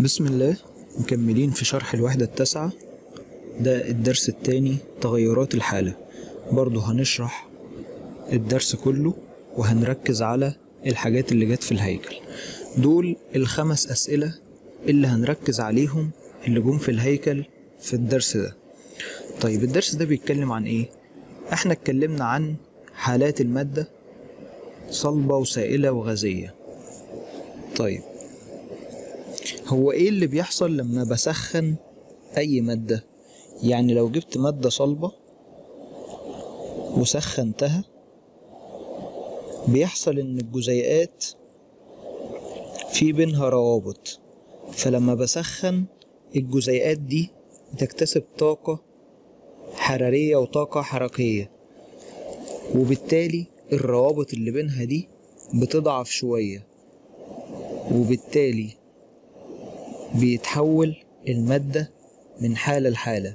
بسم الله مكملين في شرح الوحدة التاسعة ده الدرس التاني تغيرات الحالة برضو هنشرح الدرس كله وهنركز على الحاجات اللي جت في الهيكل دول الخمس أسئلة اللي هنركز عليهم اللي جم في الهيكل في الدرس ده طيب الدرس ده بيتكلم عن ايه احنا اتكلمنا عن حالات المادة صلبة وسائلة وغازية طيب هو ايه اللي بيحصل لما بسخن اي مادة يعني لو جبت مادة صلبة وسخنتها بيحصل ان الجزيئات في بينها روابط فلما بسخن الجزيئات دي بتكتسب طاقة حرارية وطاقة حركية وبالتالي الروابط اللي بينها دي بتضعف شوية وبالتالي بيتحول المادة من حالة لحالة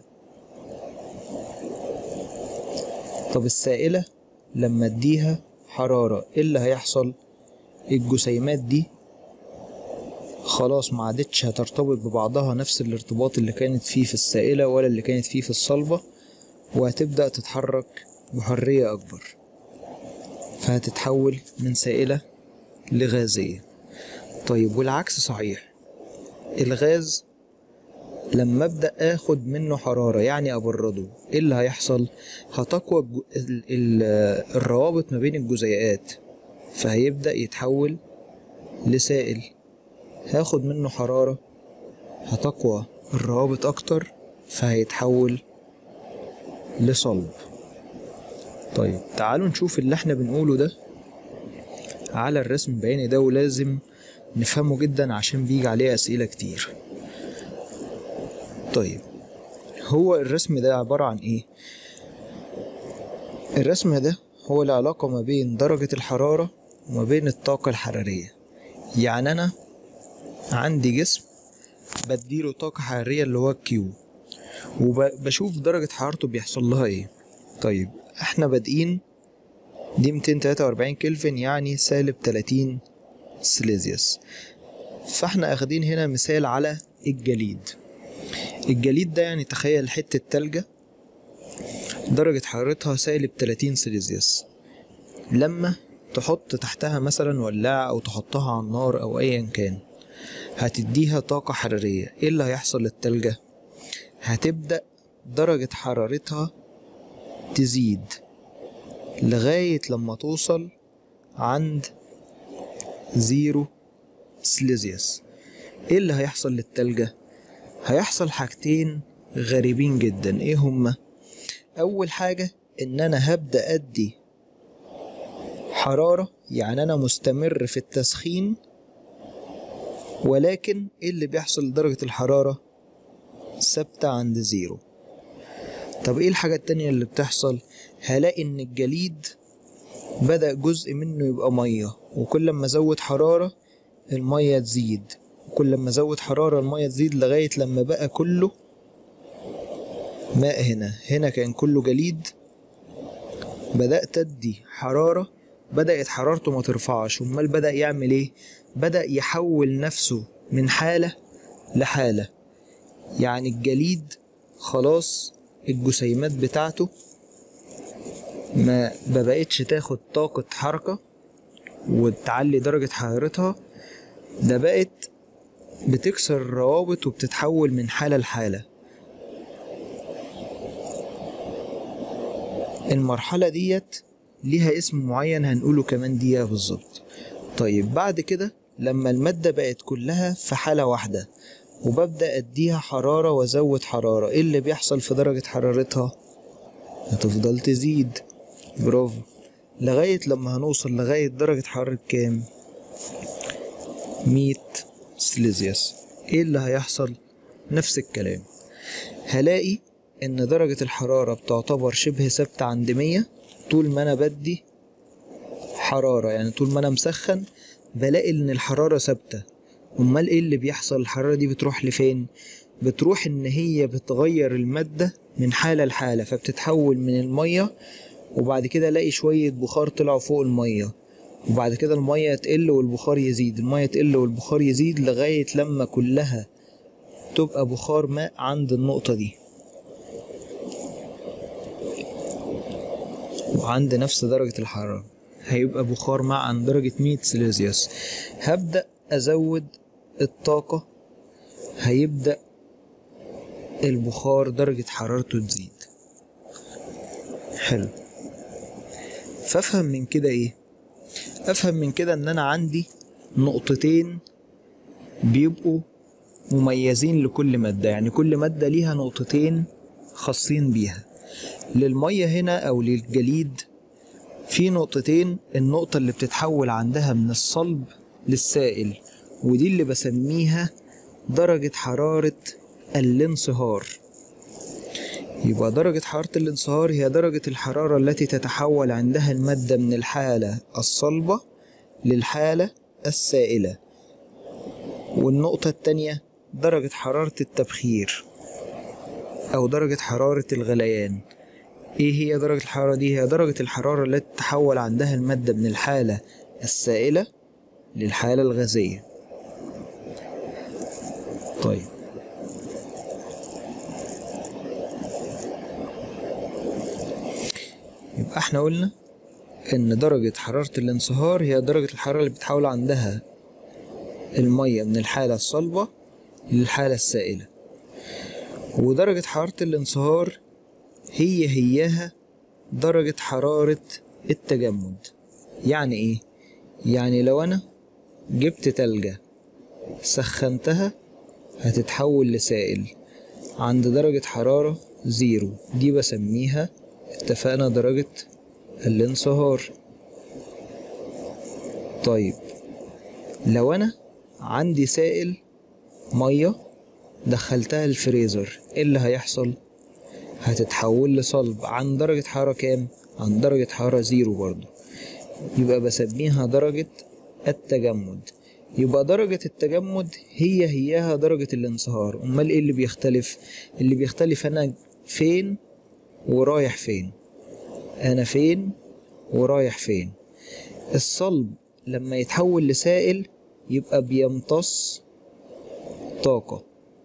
طب السائلة لما اديها حرارة ايه اللي هيحصل الجسيمات دي خلاص ما عادتش هترتبط ببعضها نفس الارتباط اللي كانت فيه في السائلة ولا اللي كانت فيه في الصلبة وهتبدأ تتحرك بحرية أكبر فهتتحول من سائلة لغازية طيب والعكس صحيح الغاز لما ابدا اخد منه حراره يعني ابرده ايه اللي هيحصل هتقوى الج- ال- ال- الروابط ما بين الجزيئات فهيبدا يتحول لسائل هاخد منه حراره هتقوى الروابط اكتر فهيتحول لصلب طيب تعالوا نشوف اللي احنا بنقوله ده على الرسم البياني ده ولازم نفهمه جدا عشان بيجي عليه أسئلة كتير طيب هو الرسم ده عبارة عن إيه؟ الرسم ده هو العلاقة ما بين درجة الحرارة وما بين الطاقة الحرارية يعني أنا عندي جسم بديله طاقة حرارية اللي هو الكيو وبشوف درجة حرارته بيحصل لها إيه طيب إحنا بادئين دي 243 كلفن يعني سالب 30 سيليزيوس فاحنا اخدين هنا مثال على الجليد الجليد ده يعني تخيل حتة تلجة درجة حرارتها سالب 30 سيليزيوس لما تحط تحتها مثلا ولاعة أو تحطها على النار أو أيا كان هتديها طاقة حرارية ايه اللي هيحصل للتلجة هتبدأ درجة حرارتها تزيد لغاية لما توصل عند زيرو سليزيوس ايه اللي هيحصل للتلجة هيحصل حاجتين غريبين جدا ايه هما اول حاجة ان انا هبدأ ادي حرارة يعني انا مستمر في التسخين ولكن ايه اللي بيحصل لدرجة الحرارة ثابتة عند زيرو طب ايه الحاجة التانية اللي بتحصل هلاقي ان الجليد بدأ جزء منه يبقى مية وكل ما ازود حرارة المية تزيد وكل ما ازود حرارة المية تزيد لغاية لما بقى كله ماء هنا هنا كان كله جليد بدأت ادي حرارة بدأت حرارته ما ترفعش امال بدأ يعمل ايه بدأ يحول نفسه من حالة لحالة يعني الجليد خلاص الجسيمات بتاعته ما ما بقتش تاخد طاقة حركة وتعلي درجة حرارتها ده بقت بتكسر الروابط وبتتحول من حالة لحالة المرحلة ديت ليها اسم معين هنقوله كمان دقيقة بالظبط طيب بعد كده لما المادة بقت كلها في حالة واحدة وببدأ أديها حرارة وأزود حرارة إيه اللي بيحصل في درجة حرارتها؟ هتفضل تزيد برافو لغاية لما هنوصل لغاية درجة حرارة كام؟ مية سليزيوس ايه اللي هيحصل؟ نفس الكلام هلاقي ان درجة الحرارة بتعتبر شبه ثابتة عند مية طول ما انا بدي حرارة يعني طول ما انا مسخن بلاقي ان الحرارة ثابتة امال ايه اللي بيحصل الحرارة دي بتروح لفين؟ بتروح ان هي بتغير المادة من حالة لحالة فبتتحول من المية وبعد كده الاقي شوية بخار طلعوا فوق المية وبعد كده المية تقل والبخار يزيد المية تقل والبخار يزيد لغاية لما كلها تبقى بخار ماء عند النقطة دي وعند نفس درجة الحرارة هيبقى بخار ماء عند درجة 100 سيليزيوس هبدأ أزود الطاقة هيبدأ البخار درجة حرارته تزيد حلو فافهم من كده ايه افهم من كده ان انا عندي نقطتين بيبقوا مميزين لكل مادة يعني كل مادة ليها نقطتين خاصين بيها للمية هنا او للجليد في نقطتين النقطة اللي بتتحول عندها من الصلب للسائل ودي اللي بسميها درجة حرارة الانصهار يبقى درجة حرارة الانصهار هي درجة الحرارة التي تتحول عندها المادة من الحالة الصلبة للحالة السائلة والنقطة التانية درجة حرارة التبخير أو درجة حرارة الغليان إيه هي درجة الحرارة دي؟ هي درجة الحرارة التي تتحول عندها المادة من الحالة السائلة للحالة الغازية طيب يبقى احنا قلنا ان درجة حرارة الانصهار هي درجة الحرارة اللي بتحول عندها المية من الحالة الصلبة للحالة السائلة ودرجة حرارة الانصهار هي هياها درجة حرارة التجمد يعني ايه؟ يعني لو انا جبت تلجة سخنتها هتتحول لسائل عند درجة حرارة زيرو دي بسميها اتفقنا درجة الانصهار طيب لو انا عندي سائل مية دخلتها الفريزر ايه اللي هيحصل هتتحول لصلب عن درجة حرارة كام عن درجة حرارة زيرو برضو يبقى بسميها درجة التجمد يبقى درجة التجمد هي هياها درجة الانصهار امال ايه اللي بيختلف اللي بيختلف انا فين ورايح فين انا فين ورايح فين الصلب لما يتحول لسائل يبقى بيمتص طاقة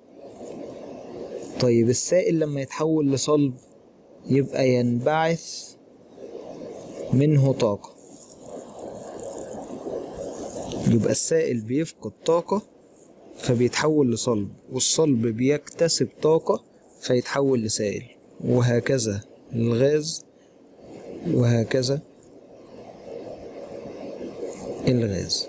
طيب السائل لما يتحول لصلب يبقى ينبعث منه طاقة يبقى السائل بيفقد طاقة فبيتحول لصلب والصلب بيكتسب طاقة فيتحول لسائل وهكذا الغاز وهكذا الغاز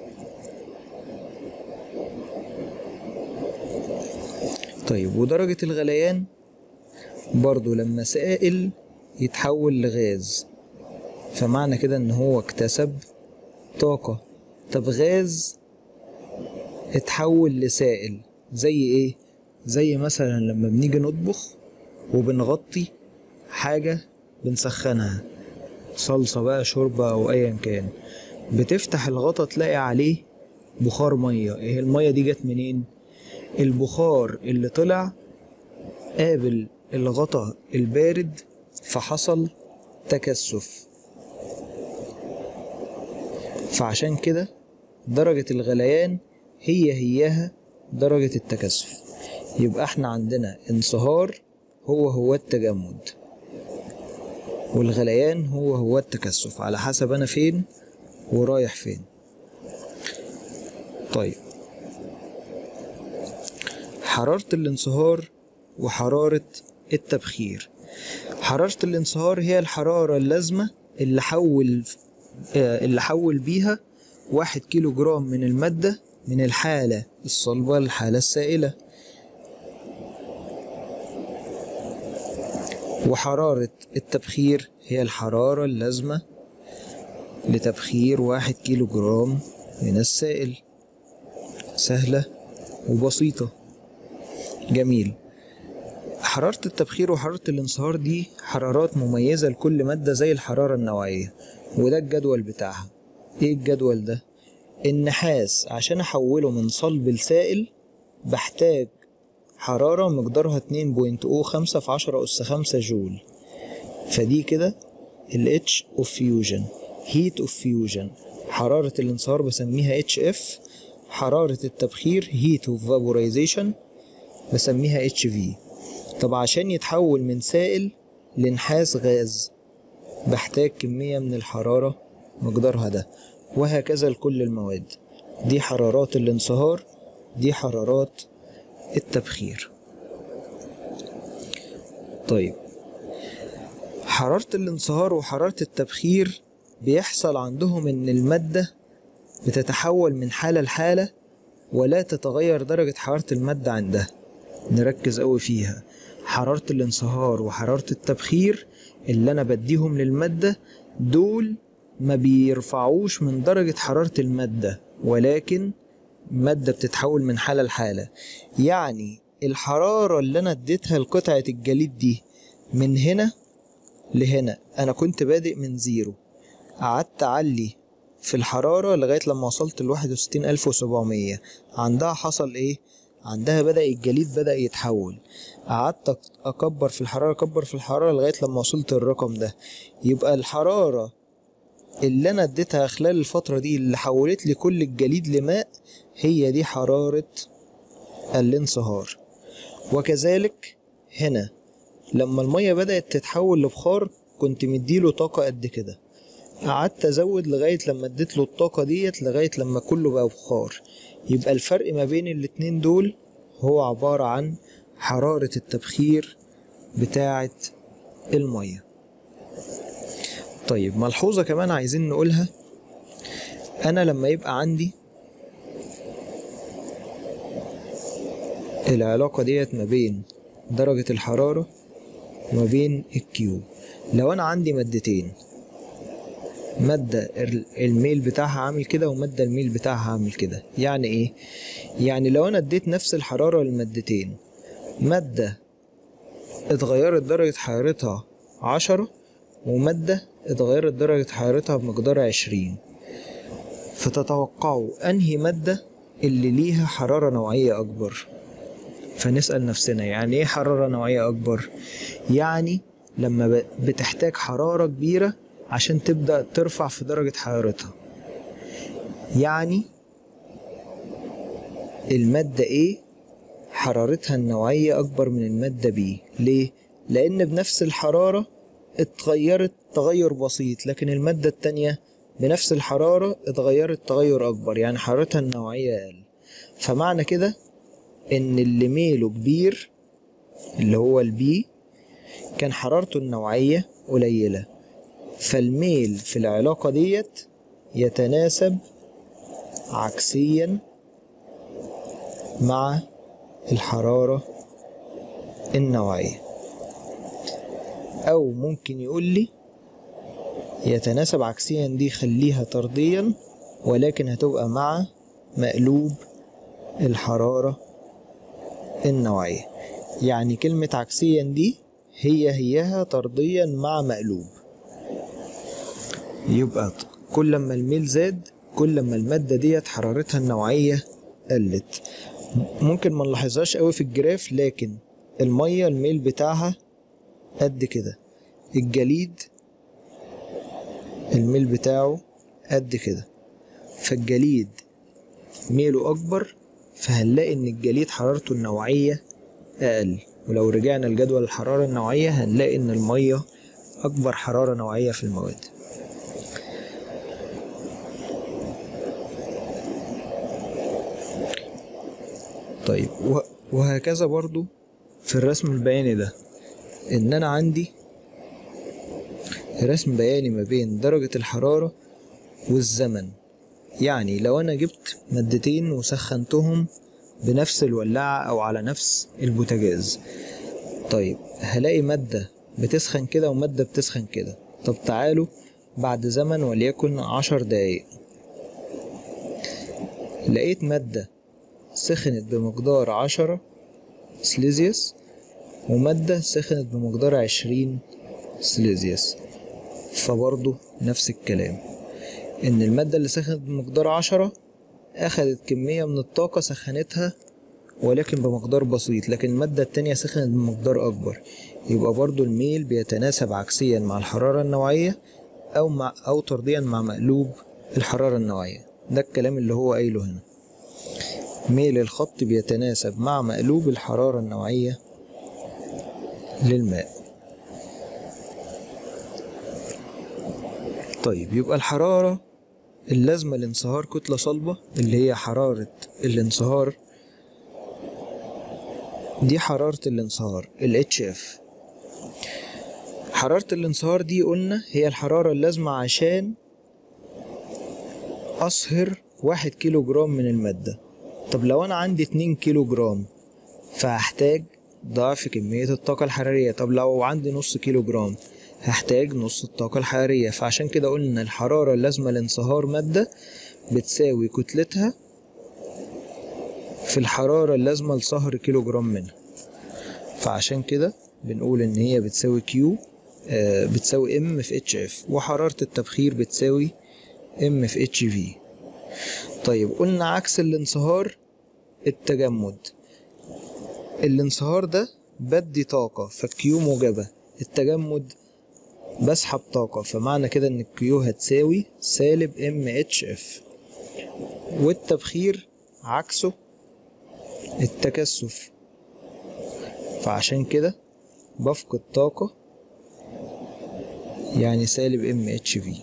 طيب ودرجة الغليان برضو لما سائل يتحول لغاز فمعنى كده ان هو اكتسب طاقة طب غاز اتحول لسائل زي ايه زي مثلا لما بنيجي نطبخ وبنغطي حاجة بنسخنها صلصة بقى شوربة أو أيا كان بتفتح الغطا تلاقي عليه بخار مية ايه المية دي جت منين البخار اللي طلع قابل الغطا البارد فحصل تكثف فعشان كده درجة الغليان هي هياها درجة التكثف يبقى احنا عندنا انصهار هو هو التجمد والغليان هو هو التكثف على حسب انا فين ورايح فين طيب حرارة الانصهار وحرارة التبخير حرارة الانصهار هي الحرارة اللازمة اللي حول اللي حول بيها واحد كيلو جرام من المادة من الحالة الصلبة للحالة السائلة وحرارة التبخير هي الحرارة اللازمة لتبخير واحد كيلو جرام من السائل سهلة وبسيطة جميل حرارة التبخير وحرارة الانصهار دي حرارات مميزة لكل مادة زي الحرارة النوعية وده الجدول بتاعها ايه الجدول ده النحاس عشان احوله من صلب لسائل بحتاج حرارة مقدارها 2.05 في 10 أس 5 جول فدي كده ال H of fusion heat of fusion حرارة الانصهار بسميها HF حرارة التبخير heat of vaporization بسميها اتش في طب عشان يتحول من سائل لنحاس غاز بحتاج كمية من الحرارة مقدارها ده وهكذا لكل المواد دي حرارات الانصهار دي حرارات التبخير طيب حرارة الانصهار وحرارة التبخير بيحصل عندهم ان المادة بتتحول من حالة لحالة ولا تتغير درجة حرارة المادة عندها نركز قوي فيها حرارة الانصهار وحرارة التبخير اللي انا بديهم للمادة دول ما بيرفعوش من درجة حرارة المادة ولكن المادة بتتحول من حالة لحالة يعني الحرارة اللي انا اديتها لقطعة الجليد دي من هنا لهنا انا كنت بادئ من زيرو قعدت اعلي في الحرارة لغاية لما وصلت لواحد وستين ألف وسبعمية عندها حصل ايه عندها بدأ الجليد بدأ يتحول قعدت أكبر في الحرارة أكبر في الحرارة لغاية لما وصلت الرقم ده يبقى الحرارة اللي أنا اديتها خلال الفترة دي اللي حولت لي كل الجليد لماء هي دي حرارة الانصهار وكذلك هنا لما المية بدأت تتحول لبخار كنت مديله طاقة قد كده قعدت ازود لغاية لما اديت له الطاقة ديت لغاية لما كله بقى بخار يبقى الفرق ما بين الاتنين دول هو عبارة عن حرارة التبخير بتاعة المية طيب ملحوظة كمان عايزين نقولها أنا لما يبقى عندي العلاقة ديت ما بين درجة الحرارة وما بين الكيو لو أنا عندي مادتين مادة الميل بتاعها عامل كده ومادة الميل بتاعها عامل كده يعني ايه يعني لو انا اديت نفس الحرارة للمادتين مادة اتغيرت درجة حرارتها عشرة ومادة اتغيرت درجة حرارتها بمقدار عشرين فتتوقعوا انهي مادة اللي ليها حرارة نوعية اكبر فنسأل نفسنا يعني ايه حرارة نوعية اكبر يعني لما بتحتاج حرارة كبيرة عشان تبدأ ترفع في درجة حرارتها يعني المادة A حرارتها النوعية أكبر من المادة B ليه؟ لأن بنفس الحرارة اتغيرت تغير بسيط لكن المادة التانية بنفس الحرارة اتغيرت تغير أكبر يعني حرارتها النوعية أقل فمعنى كده إن اللي ميله كبير اللي هو البي كان حرارته النوعية قليلة فالميل في العلاقة ديت يتناسب عكسيا مع الحرارة النوعية أو ممكن يقول لي يتناسب عكسيا دي خليها طرديا ولكن هتبقى مع مقلوب الحرارة النوعية يعني كلمة عكسيا دي هي هيها طرديا مع مقلوب يبقى كل ما الميل زاد كل ما المادة ديت حرارتها النوعية قلت ممكن ما نلاحظهاش قوي في الجراف لكن المية الميل بتاعها قد كده الجليد الميل بتاعه قد كده فالجليد ميله أكبر فهنلاقي إن الجليد حرارته النوعية أقل ولو رجعنا لجدول الحرارة النوعية هنلاقي إن المية أكبر حرارة نوعية في المواد طيب وهكذا برضو في الرسم البياني ده ان انا عندي رسم بياني ما بين درجة الحرارة والزمن يعني لو انا جبت مادتين وسخنتهم بنفس الولاعة او على نفس البوتاجاز طيب هلاقي مادة بتسخن كده ومادة بتسخن كده طب تعالوا بعد زمن وليكن عشر دقايق لقيت مادة سخنت بمقدار عشرة سليزيوس ومادة سخنت بمقدار عشرين سليزيوس فبرضه نفس الكلام إن المادة اللي سخنت بمقدار عشرة أخدت كمية من الطاقة سخنتها ولكن بمقدار بسيط لكن المادة التانية سخنت بمقدار أكبر يبقى برضو الميل بيتناسب عكسيا مع الحرارة النوعية أو مع أو طرديا مع مقلوب الحرارة النوعية ده الكلام اللي هو قايله هنا ميل الخط بيتناسب مع مقلوب الحرارة النوعية للماء طيب يبقى الحرارة اللازمة لانصهار كتلة صلبة اللي هي حرارة الانصهار دي حرارة الانصهار ال HF حرارة الانصهار دي قلنا هي الحرارة اللازمة عشان أصهر واحد كيلو جرام من المادة طب لو أنا عندي اتنين كيلو جرام فهحتاج ضعف كمية الطاقة الحرارية طب لو عندي نص كيلو جرام هحتاج نص الطاقة الحرارية فعشان كده قلنا الحرارة اللازمة لانصهار مادة بتساوي كتلتها في الحرارة اللازمة لصهر كيلو جرام منها فعشان كده بنقول إن هي بتساوي كيو آه بتساوي ام في اتش اف وحرارة التبخير بتساوي ام في اتش في طيب قلنا عكس الانصهار التجمد الانصهار ده بدي طاقة فالكيو موجبة التجمد بسحب طاقة فمعنى كده ان الكيو هتساوي سالب ام اتش اف والتبخير عكسه التكثف فعشان كده بفقد طاقة يعني سالب ام اتش في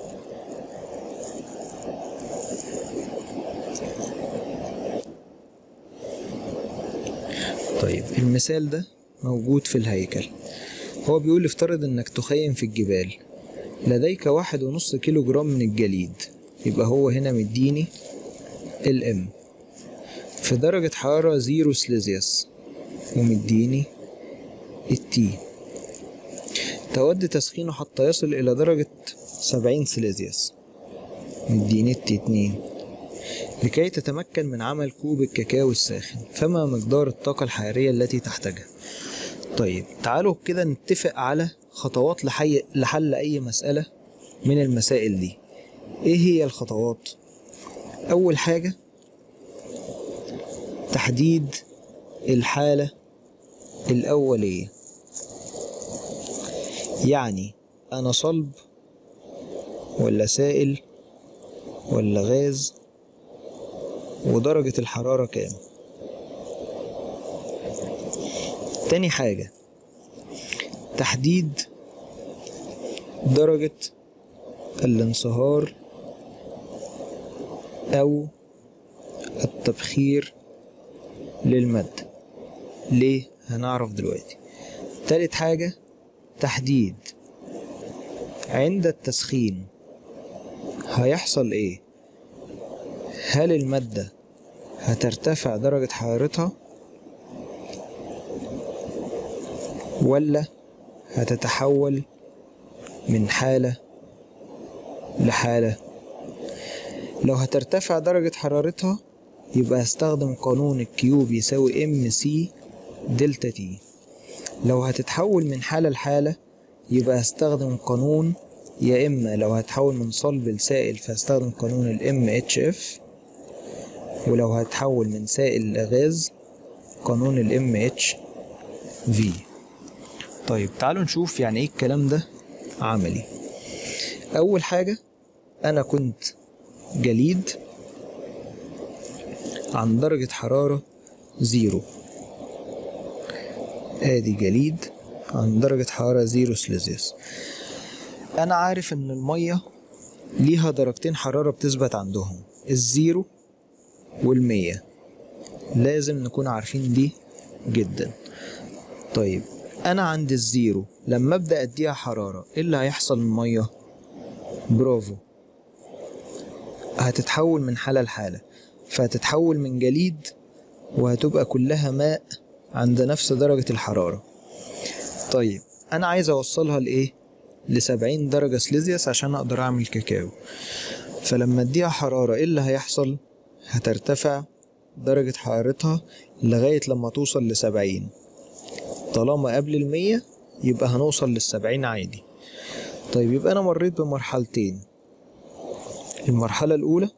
طيب المثال ده موجود في الهيكل هو بيقول افترض انك تخيم في الجبال لديك واحد ونص كيلو جرام من الجليد يبقى هو هنا مديني الام في درجة حرارة زيرو سليزيوس ومديني التي تود تسخينه حتى يصل إلى درجة سبعين سليزيوس مديني التي اتنين لكي تتمكن من عمل كوب الكاكاو الساخن فما مقدار الطاقة الحرارية التي تحتاجها طيب تعالوا كده نتفق على خطوات لحي... لحل أي مسألة من المسائل دي إيه هي الخطوات؟ أول حاجة تحديد الحالة الأولية يعني أنا صلب ولا سائل ولا غاز ودرجة الحرارة كام تاني حاجة تحديد درجة الانصهار أو التبخير للمادة ليه هنعرف دلوقتي تالت حاجة تحديد عند التسخين هيحصل ايه هل المادة هترتفع درجة حرارتها ولا هتتحول من حالة لحالة لو هترتفع درجة حرارتها يبقى هستخدم قانون الكيو بيساوي ام سي دلتا تي لو هتتحول من حالة لحالة يبقى هستخدم قانون يا إما لو هتحول من صلب لسائل فهستخدم قانون ال MHF ولو هتحول من سائل لغاز قانون ال MHV طيب تعالوا نشوف يعني ايه الكلام ده عملي أول حاجة أنا كنت جليد عن درجة حرارة زيرو ادي جليد عن درجة حرارة زيرو سليزيوس انا عارف ان المية ليها درجتين حرارة بتثبت عندهم الزيرو والمية لازم نكون عارفين دي جدا طيب انا عند الزيرو لما ابدا اديها حرارة ايه اللي هيحصل للمية برافو هتتحول من حالة لحالة فهتتحول من جليد وهتبقى كلها ماء عند نفس درجة الحرارة طيب أنا عايز أوصلها لإيه؟ لسبعين درجة سليزيوس عشان أقدر أعمل كاكاو فلما أديها حرارة إيه اللي هيحصل؟ هترتفع درجة حرارتها لغاية لما توصل لسبعين طالما قبل المية يبقى هنوصل للسبعين عادي طيب يبقى أنا مريت بمرحلتين المرحلة الأولى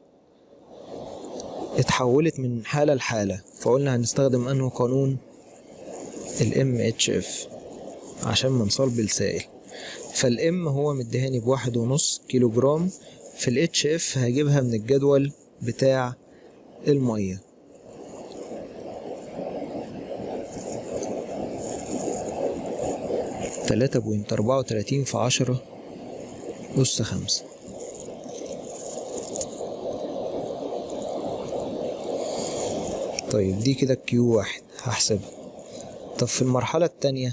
اتحولت من حالة لحالة فقلنا هنستخدم أنه قانون ال MHF عشان من صلب السائل فالام هو مديهاني بواحد ونص كيلو جرام في ال HF هجيبها من الجدول بتاع المية تلاتة بوينت أربعة وتلاتين في عشرة أس خمسة طيب دي كده كيو واحد هحسبها طب في المرحلة التانية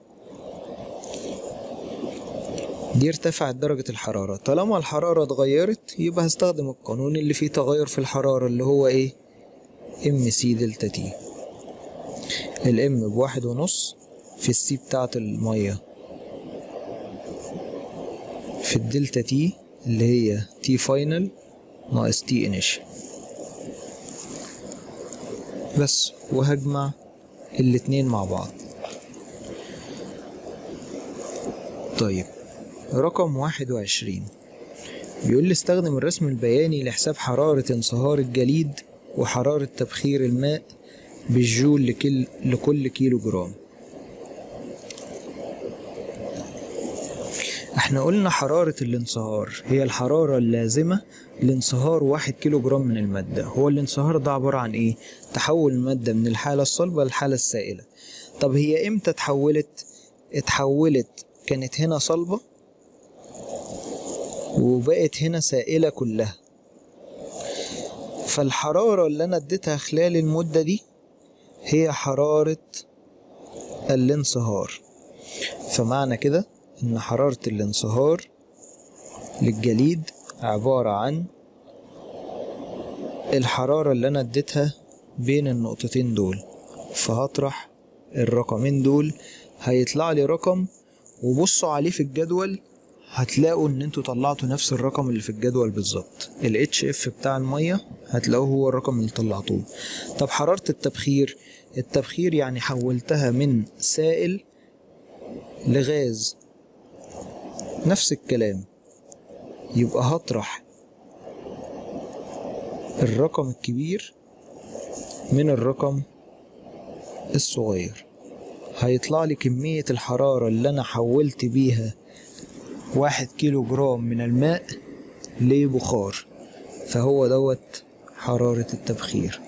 دي ارتفعت درجة الحرارة طالما الحرارة اتغيرت يبقى هستخدم القانون اللي فيه تغير في الحرارة اللي هو ايه ام سي دلتا تي الام بواحد ونص في السي بتاعة المية في الدلتا تي اللي هي تي فاينل ناقص تي انيشال بس وهجمع الاتنين مع بعض طيب رقم واحد وعشرين بيقول لي استخدم الرسم البياني لحساب حرارة انصهار الجليد وحرارة تبخير الماء بالجول لكل, لكل كيلو جرام احنا قلنا حرارة الانصهار هي الحرارة اللازمة لانصهار واحد كيلو جرام من المادة هو الانصهار ده عبارة عن ايه؟ تحول المادة من الحالة الصلبة للحالة السائلة طب هي امتى اتحولت؟ اتحولت كانت هنا صلبة وبقت هنا سائلة كلها فالحرارة اللي أنا اديتها خلال المدة دي هي حرارة الانصهار فمعنى كده إن حرارة الانصهار للجليد عبارة عن الحرارة اللي أنا اديتها بين النقطتين دول فهطرح الرقمين دول هيطلع لي رقم وبصوا عليه في الجدول هتلاقوا ان انتوا طلعتوا نفس الرقم اللي في الجدول بالظبط ال HF بتاع المية هتلاقوه هو الرقم اللي طلعتوه طب حرارة التبخير التبخير يعني حولتها من سائل لغاز نفس الكلام يبقى هطرح الرقم الكبير من الرقم الصغير هيطلع لي كمية الحرارة اللي أنا حولت بيها واحد كيلو جرام من الماء لبخار فهو دوت حرارة التبخير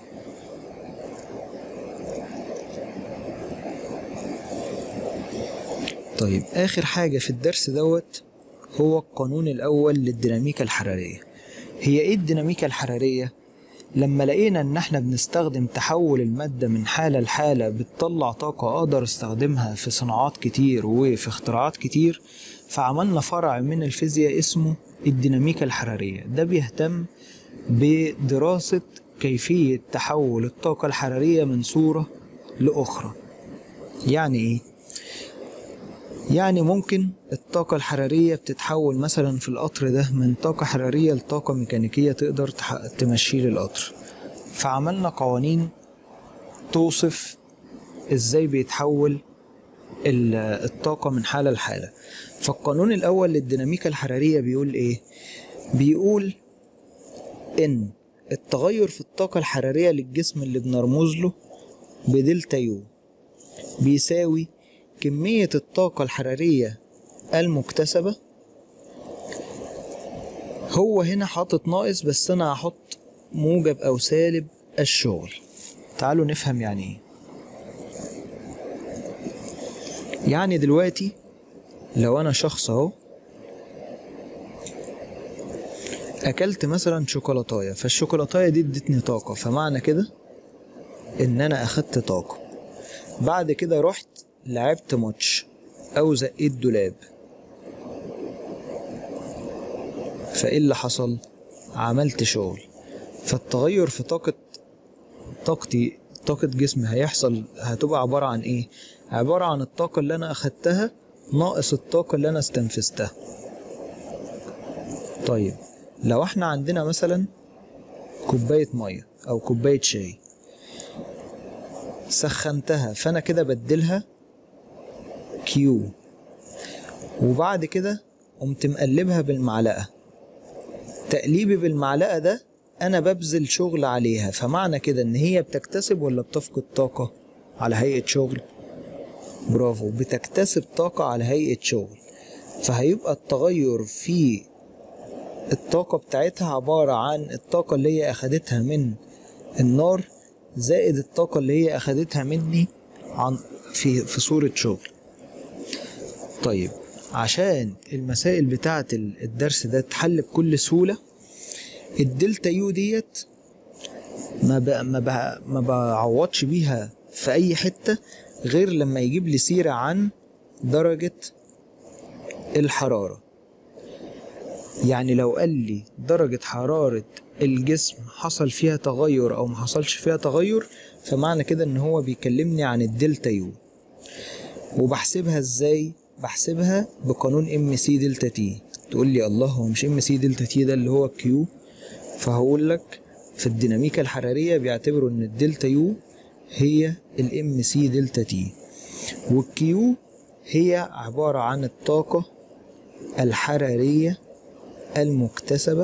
طيب آخر حاجة في الدرس دوت هو القانون الأول للديناميكا الحرارية هي إيه الديناميكا الحرارية؟ لما لقينا إن إحنا بنستخدم تحول المادة من حالة لحالة بتطلع طاقة أقدر أستخدمها في صناعات كتير وفي اختراعات كتير فعملنا فرع من الفيزياء اسمه الديناميكا الحرارية ده بيهتم بدراسة كيفية تحول الطاقة الحرارية من صورة لأخرى يعني إيه؟ يعني ممكن الطاقة الحرارية بتتحول مثلا في القطر ده من طاقة حرارية لطاقة ميكانيكية تقدر تح- تمشيه للقطر فعملنا قوانين توصف ازاي بيتحول ال- الطاقة من حالة لحالة فالقانون الأول للديناميكا الحرارية بيقول إيه؟ بيقول إن التغير في الطاقة الحرارية للجسم اللي بنرمز له بدلتا يو بيساوي كمية الطاقة الحرارية المكتسبة هو هنا حاطط ناقص بس أنا هحط موجب أو سالب الشغل تعالوا نفهم يعني إيه يعني دلوقتي لو أنا شخص أهو أكلت مثلا شوكولاتاية فالشوكولاتاية دي ادتني طاقة فمعنى كده إن أنا أخدت طاقة بعد كده رحت لعبت ماتش او زقيت دولاب فايه اللي حصل عملت شغل فالتغير في طاقة طاقتي طاقة جسمي هيحصل هتبقى عبارة عن ايه عبارة عن الطاقة اللي انا اخدتها ناقص الطاقة اللي انا استنفذتها طيب لو احنا عندنا مثلا كوباية مية او كوباية شاي سخنتها فانا كده بدلها كيو وبعد كده قمت مقلبها بالمعلقة تقليبي بالمعلقة ده انا ببذل شغل عليها فمعنى كده ان هي بتكتسب ولا بتفقد طاقة على هيئة شغل برافو بتكتسب طاقة على هيئة شغل فهيبقى التغير في الطاقة بتاعتها عبارة عن الطاقة اللي هي أخدتها من النار زائد الطاقة اللي هي أخدتها مني عن في في صورة شغل طيب عشان المسائل بتاعة الدرس ده تحل بكل سهولة الدلتا يو ديت ما ب... ما, ب... ما بعوضش بيها في أي حتة غير لما يجيب لي سيرة عن درجة الحرارة يعني لو قال لي درجة حرارة الجسم حصل فيها تغير أو ما حصلش فيها تغير فمعنى كده إن هو بيكلمني عن الدلتا يو وبحسبها إزاي؟ بحسبها بقانون ام سي دلتا تي تقول لي الله هو مش ام سي دلتا تي ده اللي هو كيو فهقول لك في الديناميكا الحرارية بيعتبروا إن الدلتا يو هي الام سي دلتا تي والكيو هي عبارة عن الطاقة الحرارية المكتسبة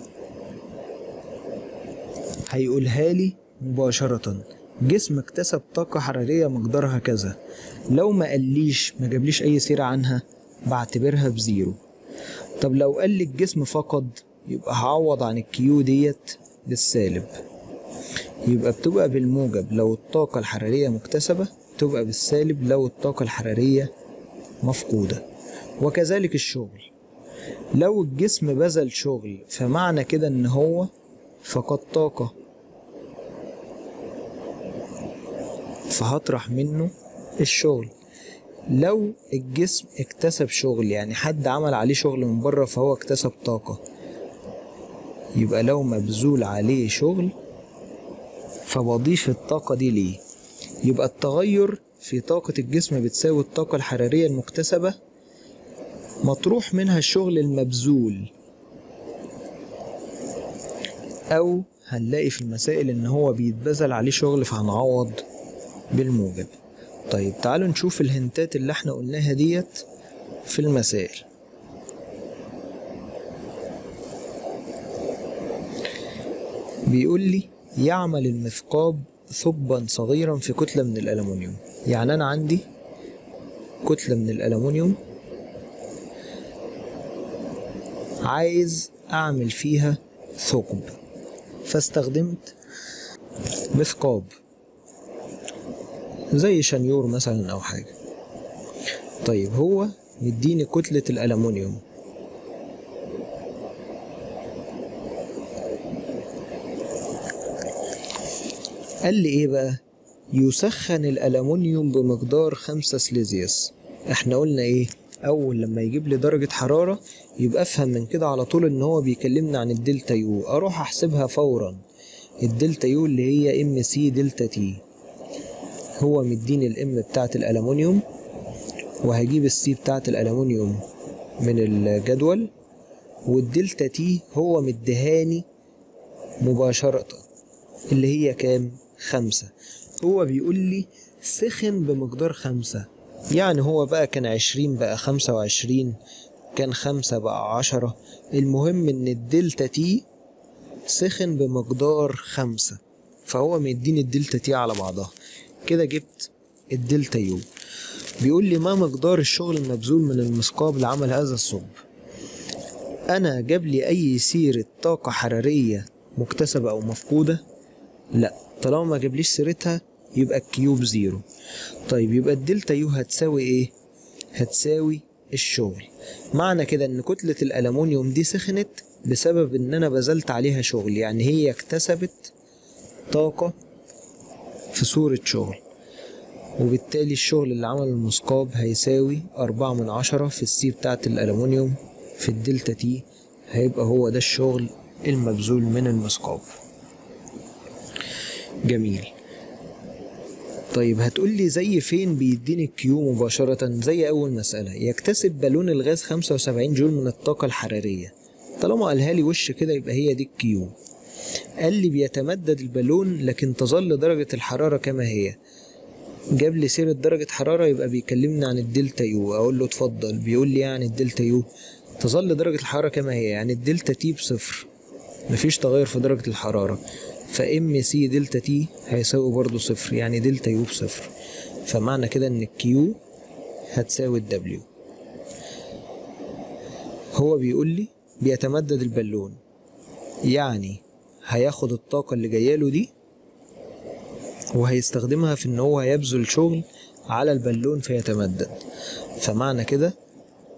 هيقولها لي مباشرة جسم اكتسب طاقة حرارية مقدارها كذا لو ما قاليش ما جابليش أي سيرة عنها بعتبرها بزيرو طب لو قال لي الجسم فقد يبقى هعوض عن الكيو ديت بالسالب يبقى بتبقى بالموجب لو الطاقة الحرارية مكتسبة تبقى بالسالب لو الطاقة الحرارية مفقودة وكذلك الشغل لو الجسم بذل شغل فمعنى كده ان هو فقد طاقة فهطرح منه الشغل لو الجسم اكتسب شغل يعني حد عمل عليه شغل من بره فهو اكتسب طاقة يبقى لو مبذول عليه شغل فبضيف الطاقة دي ليه يبقى التغير في طاقة الجسم بتساوي الطاقة الحرارية المكتسبة مطروح منها الشغل المبذول أو هنلاقي في المسائل إن هو بيتبذل عليه شغل فهنعوض بالموجب طيب تعالوا نشوف الهنتات اللي احنا قلناها ديت في المسائل بيقول لي يعمل المثقاب ثقبا صغيرا في كتلة من الألمنيوم يعني أنا عندي كتلة من الألمنيوم عايز أعمل فيها ثقب فاستخدمت مثقاب زي شنيور مثلا أو حاجة طيب هو مديني كتلة الألمنيوم قال لي ايه بقى يسخن الألمنيوم بمقدار خمسة سليزيوس احنا قلنا ايه اول لما يجيب لي درجة حرارة يبقى افهم من كده على طول ان هو بيكلمنا عن الدلتا يو اروح احسبها فورا الدلتا يو اللي هي ام سي دلتا تي هو مديني الام بتاعت الألمنيوم وهجيب السي بتاعت الألمنيوم من الجدول والدلتا تي هو مدهاني مباشرة اللي هي كام خمسة هو بيقول لي سخن بمقدار خمسة يعني هو بقى كان عشرين بقى خمسة وعشرين كان خمسة بقى عشرة المهم ان الدلتا تي سخن بمقدار خمسة فهو مديني الدلتا تي على بعضها كده جبت الدلتا يو بيقول لي ما مقدار الشغل المبذول من المثقاب لعمل هذا الصب انا جاب لي اي سيرة طاقة حرارية مكتسبة او مفقودة لا طالما ما جابليش سيرتها يبقى الكيوب زيرو طيب يبقى الدلتا يو هتساوي ايه هتساوي الشغل معنى كده ان كتلة الألمونيوم دي سخنت بسبب ان انا بذلت عليها شغل يعني هي اكتسبت طاقة في صورة شغل وبالتالي الشغل اللي عمل المثقاب هيساوي أربعة من عشرة في السي بتاعت الألمونيوم في الدلتا تي هيبقى هو ده الشغل المبذول من المثقاب جميل طيب هتقول لي زي فين بيديني الكيو مباشرة زي أول مسألة يكتسب بالون الغاز 75 جول من الطاقة الحرارية طالما قالها لي وش كده يبقى هي دي الكيو قال لي بيتمدد البالون لكن تظل درجة الحرارة كما هي جاب لي سيرة درجة حرارة يبقى بيكلمني عن الدلتا يو أقول له اتفضل بيقول لي يعني الدلتا يو تظل درجة الحرارة كما هي يعني الدلتا تي بصفر مفيش تغير في درجة الحرارة فام سي دلتا تي هيساوي برضو صفر يعني دلتا يو بصفر فمعنى كده ان الكيو هتساوي الدبليو هو بيقول لي بيتمدد البالون يعني هياخد الطاقة اللي جاياله دي وهيستخدمها في ان هو يبذل شغل على البالون فيتمدد فمعنى كده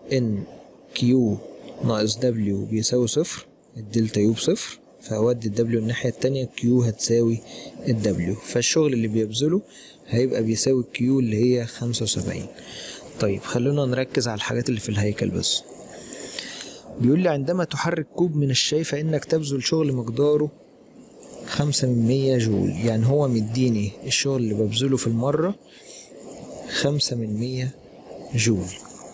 ان كيو ناقص دبليو بيساوي صفر الدلتا يو بصفر فهودي الدبليو الناحية التانية كيو هتساوي الدبليو فالشغل اللي بيبذله هيبقى بيساوي الكيو اللي هي خمسة وسبعين طيب خلونا نركز على الحاجات اللي في الهيكل بس بيقول لي عندما تحرك كوب من الشاي فإنك تبذل شغل مقداره خمسة من مية جول يعني هو مديني الشغل اللي ببذله في المرة خمسة من مية جول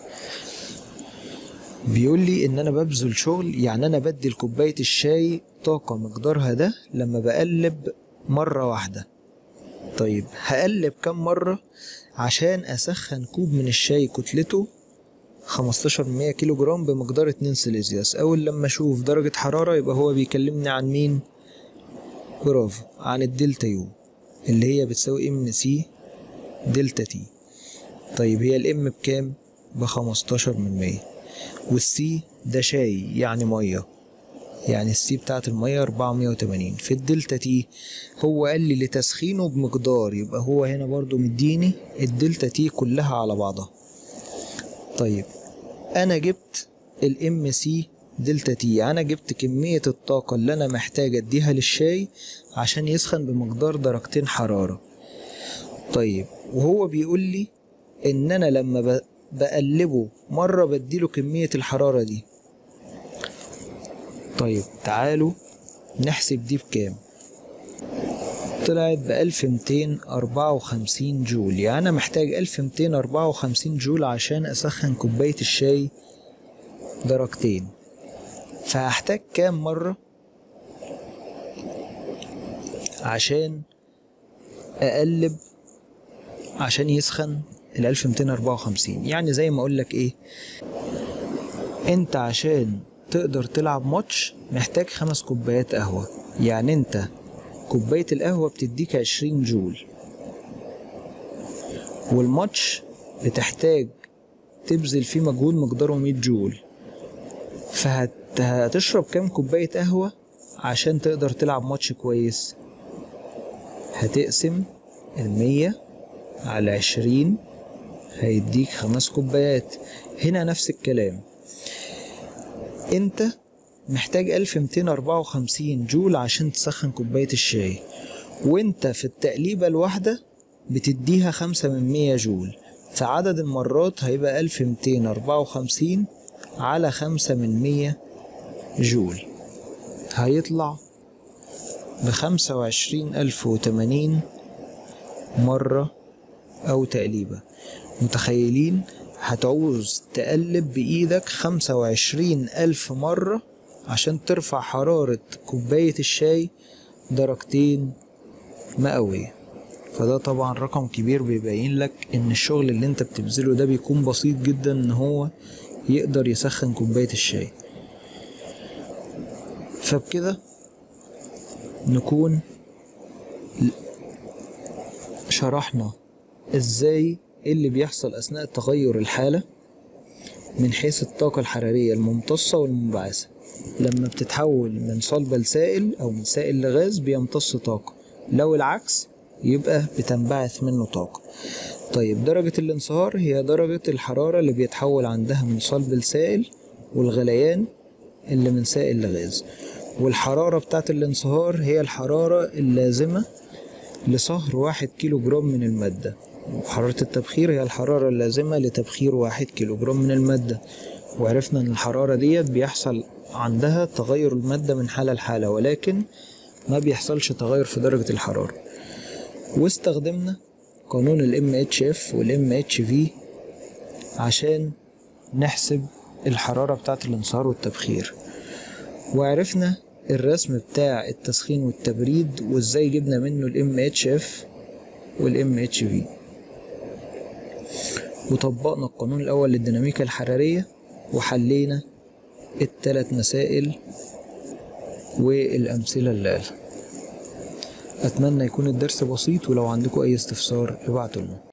بيقول لي ان انا ببذل شغل يعني انا بدي لكوبايه الشاي طاقه مقدارها ده لما بقلب مره واحده طيب هقلب كم مره عشان اسخن كوب من الشاي كتلته 15 من 100 كيلو جرام بمقدار 2 سيليزيوس اول لما اشوف درجه حراره يبقى هو بيكلمني عن مين برافو عن الدلتا يو اللي هي بتساوي ام سي دلتا تي طيب هي الام بكام ب 15 من 100 والسي ده شاي يعني ميه يعني السي بتاعت الميه 480 في الدلتا تي هو قال لي لتسخينه بمقدار يبقى هو هنا برضو مديني الدلتا تي كلها على بعضها طيب انا جبت الام سي دلتا تي انا جبت كمية الطاقة اللي انا محتاج اديها للشاي عشان يسخن بمقدار درجتين حرارة طيب وهو بيقول لي ان انا لما ب... بقلبه مرة بديله كمية الحرارة دي طيب تعالوا نحسب دي بكام طلعت بألف ميتين أربعة وخمسين جول يعني أنا محتاج ألف ميتين أربعة وخمسين جول عشان أسخن كوباية الشاي درجتين فهحتاج كام مرة عشان أقلب عشان يسخن ال 1254 يعني زي ما اقول لك ايه انت عشان تقدر تلعب ماتش محتاج خمس كوبايات قهوة يعني انت كوباية القهوة بتديك 20 جول والماتش بتحتاج تبذل فيه مجهود مقداره 100 جول فهتشرب كام كوباية قهوة عشان تقدر تلعب ماتش كويس هتقسم المية على عشرين هيديك خمس كوبايات هنا نفس الكلام انت محتاج ألف ميتين أربعة وخمسين جول عشان تسخن كوباية الشاي وانت في التقليبة الواحدة بتديها خمسة من مية جول فعدد المرات هيبقى ألف ميتين أربعة وخمسين على خمسة من مية جول هيطلع بخمسة وعشرين ألف وتمانين مرة أو تقليبة متخيلين هتعوز تقلب بإيدك خمسة وعشرين ألف مرة عشان ترفع حرارة كوباية الشاي درجتين مئوية فده طبعا رقم كبير بيبين لك ان الشغل اللي انت بتبذله ده بيكون بسيط جدا ان هو يقدر يسخن كوباية الشاي فبكده نكون شرحنا ازاي ايه اللي بيحصل اثناء تغير الحالة من حيث الطاقة الحرارية الممتصة والمنبعثة لما بتتحول من صلبة لسائل او من سائل لغاز بيمتص طاقة لو العكس يبقى بتنبعث منه طاقة طيب درجة الانصهار هي درجة الحرارة اللي بيتحول عندها من صلب لسائل والغليان اللي من سائل لغاز والحرارة بتاعت الانصهار هي الحرارة اللازمة لصهر واحد كيلو جرام من المادة وحرارة التبخير هي الحرارة اللازمة لتبخير واحد كيلو جرام من المادة وعرفنا ان الحرارة ديت بيحصل عندها تغير المادة من حالة لحالة ولكن ما بيحصلش تغير في درجة الحرارة واستخدمنا قانون ال MHF وال MHV عشان نحسب الحرارة بتاعة الانصهار والتبخير وعرفنا الرسم بتاع التسخين والتبريد وازاي جبنا منه ال MHF وال MHV وطبقنا القانون الأول للديناميكا الحرارية وحلينا التلات مسائل والأمثلة اللي قالها أتمنى يكون الدرس بسيط ولو عندكم أي استفسار ابعتوا لنا